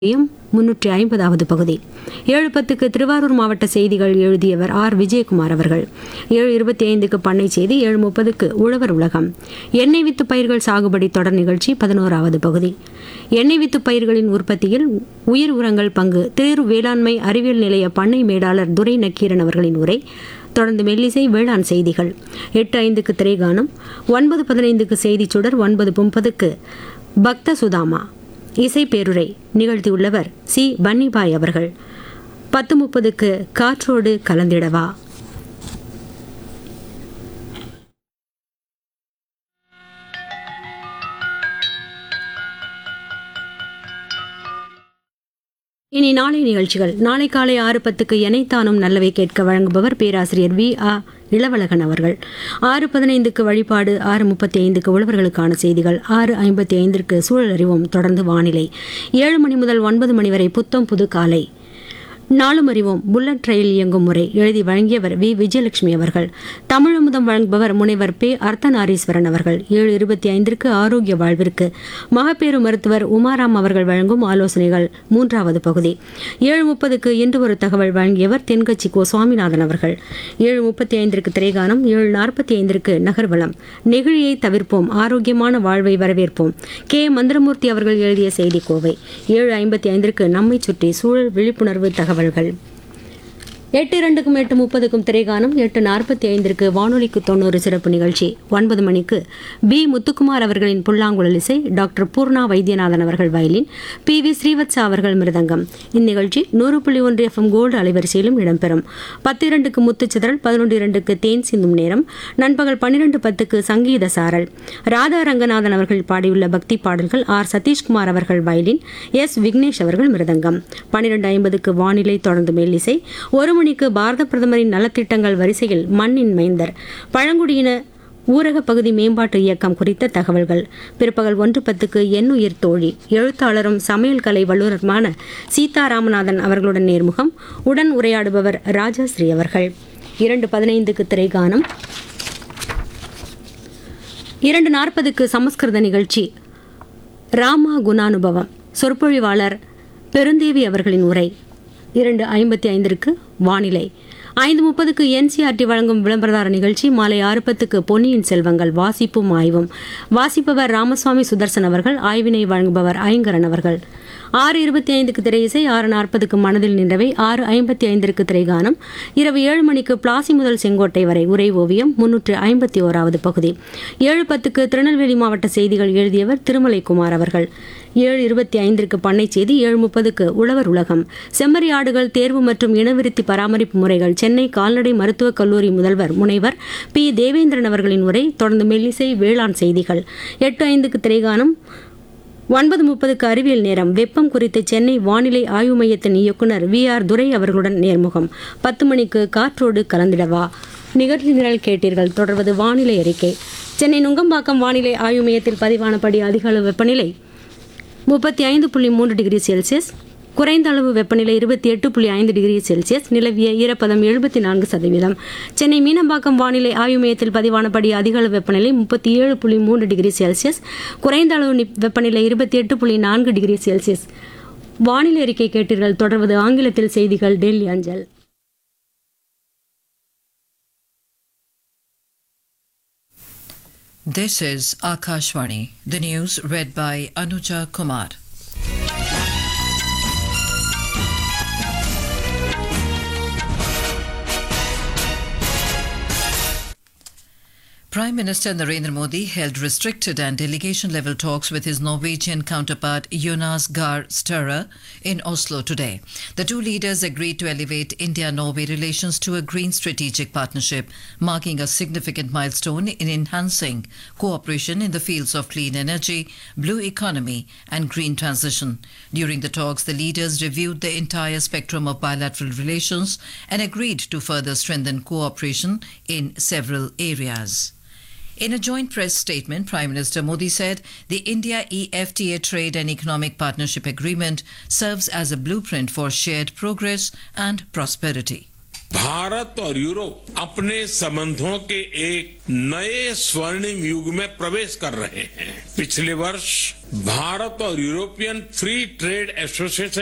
M முன்னூற்றி ஐம்பதாவது பகுதி ஏழு பத்துக்கு திருவாரூர் மாவட்ட செய்திகள் எழுதியவர் ஆர் விஜயகுமார் அவர்கள் ஏழு இருபத்தி ஐந்துக்கு பண்ணை செய்தி ஏழு முப்பதுக்கு உழவர் உலகம் எண்ணெய் வித்து பயிர்கள் சாகுபடி தொடர் நிகழ்ச்சி பதினோராவது பகுதி எண்ணெய் வித்து பயிர்களின் உற்பத்தியில் உயிர் உரங்கள் பங்கு திரு வேளாண்மை அறிவியல் நிலைய பண்ணை மேலாளர் துரை நக்கீரன் அவர்களின் உரை தொடர்ந்து மெல்லிசை வேளாண் செய்திகள் எட்டு ஐந்துக்கு திரைகானம் ஒன்பது பதினைந்துக்கு செய்திச் சுடர் ஒன்பது முப்பதுக்கு பக்த சுதாமா இசை பேருரை நிகழ்த்தியுள்ளவர் சி பன்னிபாய் அவர்கள் பத்து முப்பதுக்கு காற்றோடு கலந்திடவா இனி நாளை நிகழ்ச்சிகள் நாளை காலை ஆறு பத்துக்கு எனைத்தானும் நல்லவை கேட்க வழங்குபவர் பேராசிரியர் வி ஆ இளவழகன் அவர்கள் ஆறு பதினைந்துக்கு வழிபாடு ஆறு முப்பத்தி ஐந்துக்கு உழவர்களுக்கான செய்திகள் ஆறு ஐம்பத்தி ஐந்திற்கு சூழல் அறிவோம் தொடர்ந்து வானிலை ஏழு மணி முதல் ஒன்பது மணி வரை புத்தம் புது காலை நாளும் அறிவோம் புல்லட் ரயில் இயங்கும் முறை எழுதி வழங்கியவர் வி விஜயலட்சுமி அவர்கள் தமிழமுதம் வழங்குபவர் முனைவர் பே அர்த்தநாரீஸ்வரன் அவர்கள் ஏழு இருபத்தி ஐந்திற்கு ஆரோக்கிய வாழ்விற்கு மகப்பேறு மருத்துவர் உமாராம் அவர்கள் வழங்கும் ஆலோசனைகள் மூன்றாவது பகுதி ஏழு முப்பதுக்கு இன்று ஒரு தகவல் வழங்கியவர் தென்கட்சி கோ சுவாமிநாதன் அவர்கள் ஏழு முப்பத்தி ஐந்திற்கு திரைகானம் ஏழு நாற்பத்தி ஐந்திற்கு நகர்வலம் நெகிழியை தவிர்ப்போம் ஆரோக்கியமான வாழ்வை வரவேற்போம் கே மந்திரமூர்த்தி அவர்கள் எழுதிய செய்தி கோவை ஏழு ஐம்பத்தி ஐந்திற்கு நம்மை சுற்றி சூழல் விழிப்புணர்வு தகவல்கள் எட்டு இரண்டுக்கும் எட்டு முப்பதுக்கும் திரைகானம் எட்டு நாற்பத்தி ஐந்திற்கு வானொலிக்கு தொண்ணூறு சிறப்பு நிகழ்ச்சி ஒன்பது மணிக்கு பி முத்துக்குமார் அவர்களின் புல்லாங்குழல் இசை டாக்டர் பூர்ணா வைத்தியநாதன் அவர்கள் வயலின் பி வி ஸ்ரீவத்சா அவர்கள் மிருதங்கம் இந்நிகழ்ச்சி நூறு புள்ளி ஒன்று எஃப்எம் கோல்டு அலைவரிசையிலும் இடம்பெறும் பத்து இரண்டுக்கு முத்துச்சிதறல் பதினொன்று இரண்டுக்கு தேன் சிந்தும் நேரம் நண்பகல் பன்னிரண்டு பத்துக்கு சங்கீத சாரல் ராதா ரங்கநாதன் அவர்கள் பாடியுள்ள பக்தி பாடல்கள் ஆர் சதீஷ்குமார் அவர்கள் வயலின் எஸ் விக்னேஷ் அவர்கள் மிருதங்கம் பன்னிரண்டு ஐம்பதுக்கு வானிலை தொடர்ந்து மெல்லிசை ஒரு மணிக்கு பாரத பிரதமரின் நலத்திட்டங்கள் வரிசையில் மண்ணின் மைந்தர் பழங்குடியின ஊரக பகுதி மேம்பாட்டு இயக்கம் குறித்த தகவல்கள் பிற்பகல் ஒன்று பத்துக்கு எண்ணுயிர் தோழி எழுத்தாளரும் சமையல் கலை வல்லுநருமான சீதா ராமநாதன் அவர்களுடன் நேர்முகம் உடன் உரையாடுபவர் ராஜாஸ்ரீ அவர்கள் இரண்டு பதினைந்துக்கு திரைகானம் இரண்டு நாற்பதுக்கு சமஸ்கிருத நிகழ்ச்சி ராமா குணானுபவம் சொற்பொழிவாளர் பெருந்தேவி அவர்களின் உரை இரண்டு ஐம்பத்தி ஐந்திற்கு வானிலை ஐந்து முப்பதுக்கு என்சிஆர்டி வழங்கும் விளம்பரதார நிகழ்ச்சி மாலை ஆறு பத்துக்கு பொன்னியின் செல்வங்கள் வாசிப்பும் ஆய்வும் வாசிப்பவர் ராமசுவாமி சுதர்சன் அவர்கள் ஆய்வினை வழங்குபவர் ஐங்கரன் அவர்கள் ஆறு இருபத்தி ஐந்துக்கு திரையிசை ஆறு நாற்பதுக்கு மனதில் நின்றவை ஆறு ஐம்பத்தி ஐந்திற்கு திரைகானம் இரவு ஏழு மணிக்கு பிளாசி முதல் செங்கோட்டை வரை உரை ஓவியம் முன்னூற்று ஐம்பத்தி ஓராவது பகுதி ஏழு பத்துக்கு திருநெல்வேலி மாவட்ட செய்திகள் எழுதியவர் திருமலை குமார் அவர்கள் ஏழு இருபத்தி ஐந்திற்கு பண்ணை செய்தி ஏழு முப்பதுக்கு உழவர் உலகம் செம்மறி ஆடுகள் தேர்வு மற்றும் இனவிருத்தி பராமரிப்பு முறைகள் சென்னை கால்நடை மருத்துவக் கல்லூரி முதல்வர் முனைவர் பி தேவேந்திரன் அவர்களின் உரை தொடர்ந்து மெல்லிசை வேளாண் செய்திகள் எட்டு ஐந்துக்கு திரைகானம் ஒன்பது முப்பதுக்கு அறிவியல் நேரம் வெப்பம் குறித்து சென்னை வானிலை ஆய்வு மையத்தின் இயக்குனர் வி ஆர் துரை அவர்களுடன் நேர்முகம் பத்து மணிக்கு காற்றோடு கலந்திடவா நிகழ்ச்சி நிரல் கேட்டீர்கள் தொடர்வது வானிலை அறிக்கை சென்னை நுங்கம்பாக்கம் வானிலை ஆய்வு மையத்தில் பதிவானபடி அதிக அளவு வெப்பநிலை முப்பத்தி ஐந்து புள்ளி மூன்று டிகிரி செல்சியஸ் குறைந்த அளவு வெப்பநிலை இருபத்தி எட்டு புள்ளி ஐந்து டிகிரி செல்சியஸ் நிலவிய ஈரப்பதம் எழுபத்தி நான்கு சதவீதம் சென்னை மீனம்பாக்கம் வானிலை ஆய்வு மையத்தில் பதிவானபடி அதிக அளவு வெப்பநிலை முப்பத்தி ஏழு புள்ளி மூன்று டிகிரி செல்சியஸ் குறைந்த அளவு நி- வெப்பநிலை இருபத்தி எட்டு புள்ளி நான்கு டிகிரி செல்சியஸ் வானிலை அறிக்கை கேட்டீர்கள் தொடர்வது ஆங்கிலத்தில் செய்திகள் டெல்லி அஞ்சல் This is Akashvani, the news read by Anuja Kumar. Prime Minister Narendra Modi held restricted and delegation level talks with his Norwegian counterpart Jonas Gahr Støre in Oslo today. The two leaders agreed to elevate India Norway relations to a green strategic partnership, marking a significant milestone in enhancing cooperation in the fields of clean energy, blue economy, and green transition. During the talks, the leaders reviewed the entire spectrum of bilateral relations and agreed to further strengthen cooperation in several areas. In a joint press statement, Prime Minister Modi said the India EFTA Trade and Economic Partnership Agreement serves as a blueprint for shared progress and prosperity. Bharat और Europe अपने संबंधों के एक नए स्वर्णिम युग में प्रवेश कर रहे हैं पिछले वर्ष भारत और यूरोपियन फ्री ट्रेड एसोसिएशन